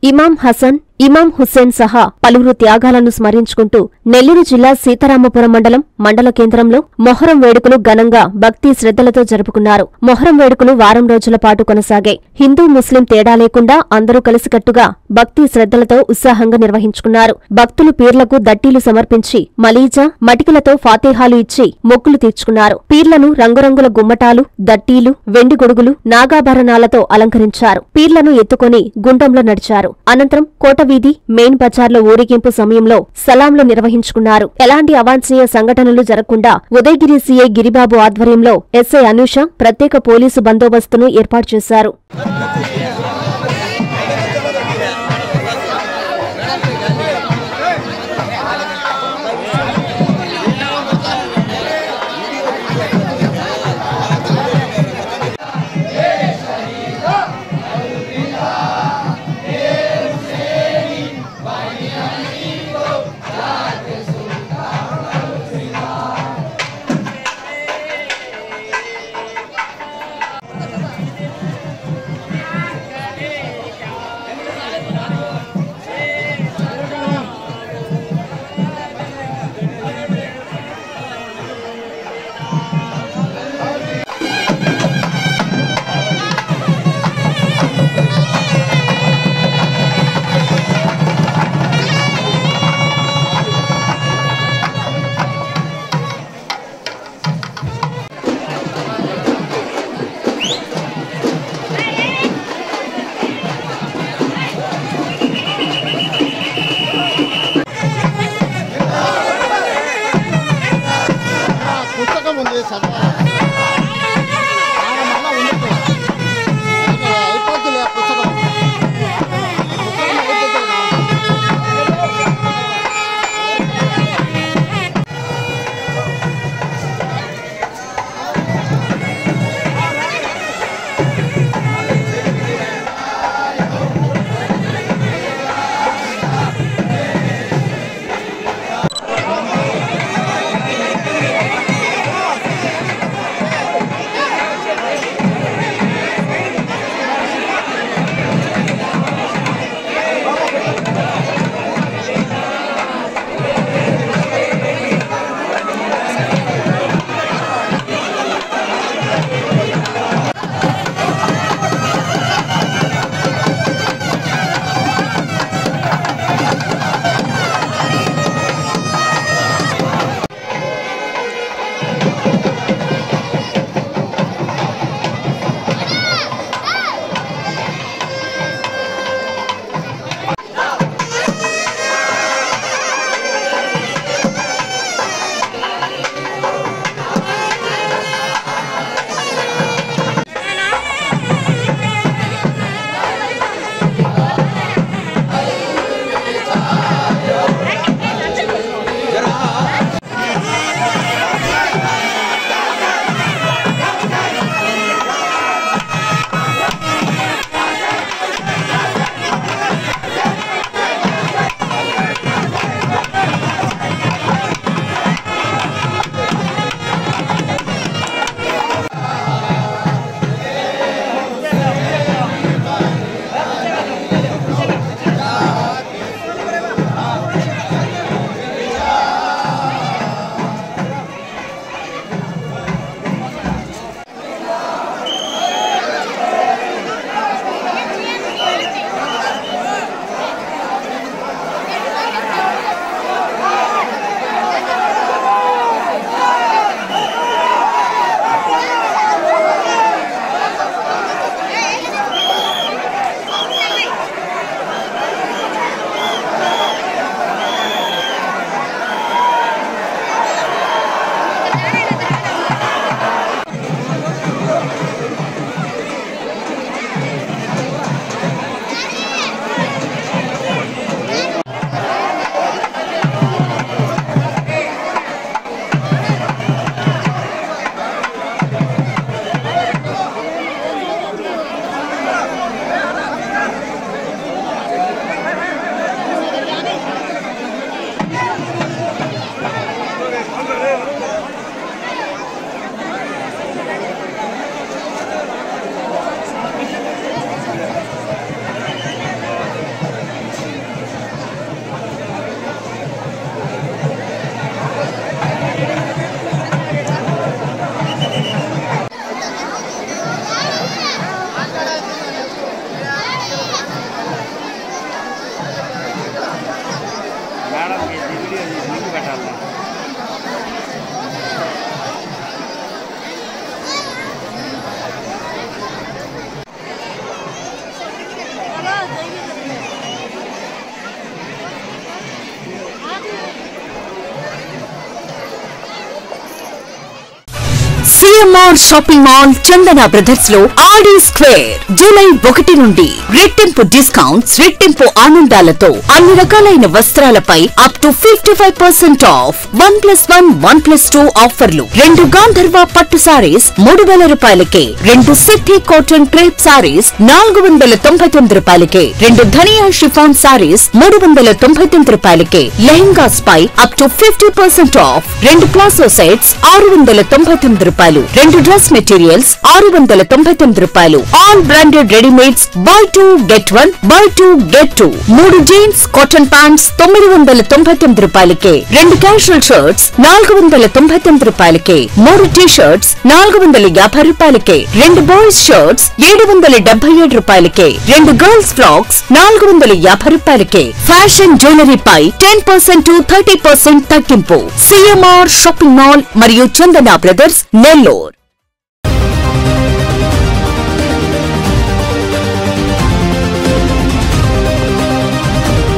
ఇమాం హసన్ ఇమాం హుస్సేన్ సహా పలువురు త్యాగాలను స్మరించుకుంటూ నెల్లూరు జిల్లా సీతారామపురం మండలం మండల కేంద్రంలో మొహరం వేడుకలు ఘనంగా భక్తి శ్రద్ధలతో జరుపుకున్నారు మొహరం వేడుకలు వారం రోజుల పాటు కొనసాగాయి హిందూ ముస్లిం తేడా లేకుండా అందరూ కలిసికట్టుగా భక్తి శ్రద్ధలతో ఉత్సాహంగా నిర్వహించుకున్నారు భక్తులు పీర్లకు దట్టీలు సమర్పించి మలీజా మటికలతో ఫాతేహాలు ఇచ్చి మొక్కులు తీర్చుకున్నారు పీర్లను రంగురంగుల గుమ్మటాలు దట్టీలు వెండి గొడుగులు నాగాభరణాలతో అలంకరించారు పీర్లను ఎత్తుకొని గుండంలో నడిచారు అనంతరం కోటవీధి మెయిన్ బజార్లో ఊరేగింపు సమయంలో సలాంలు నిర్వహించుకున్నారు ఎలాంటి అవాంఛనీయ సంఘటనలు జరగకుండా ఉదయగిరి సీఐ గిరిబాబు ఆధ్వర్యంలో ఎస్ఐ అనూష ప్రత్యేక పోలీసు బందోబస్తును ఏర్పాటు చేశారు CMR shopping mall Chandana brothers లో ఆడి స్క్వేర్ జూలై ఒకటి నుండి రెట్టింపు డిస్కౌంట్స్ రెట్టింపు ఆనందాలతో అన్ని రకాలైన వస్త్రాలపై up to fifty five percent off one plus one one plus two ఆఫర్లు రెండు గాంధర్వ పట్టు సారీస్ మూడు వేల రూపాయలకే రెండు సిద్ధి కాటన్ క్రేప్ సారీస్ నాలుగు వందల తొంభై తొమ్మిది రూపాయలకే రెండు ధనియా షిఫాన్ సారీస్ మూడు వందల తొంభై తొమ్మిది రూపాయలకే లెహంగాస్ పై up to fifty percent off రెండు ప్లాసో సెట్స్ ఆరు వందల తొంభై తొమ్మిది రూపాయలు రెండు డ్రెస్ మెటీరియల్స్ ఆరు వందల తొంభై తొమ్మిది రూపాయలు all branded readymades buy two get one buy two get two మూడు జీన్స్ కాటన్ ప్యాంట్స్ తొమ్మిది వందల తొంభై తొమ్మిది రూపాయలకే రెండు క్యాషువల్ షర్ట్స్ నాలుగు వందల తొంభై తొమ్మిది రూపాయలకే మూడు టీ షర్ట్స్ నాలుగు వందల యాభై రూపాయలకే రెండు బాయ్స్ షర్ట్స్ ఏడు వందల డెబ్బై ఏడు రూపాయలకే రెండు గర్ల్స్ ఫ్రాక్స్ నాలుగు వందల యాభై రూపాయలకే ఫ్యాషన్ జ్యువెలరీ పై ten percent to thirty percent తగ్గింపు సిఎంఆర్ షాపింగ్ మాల్ మరియు చందన బ్రదర్స్ నెల్లూరు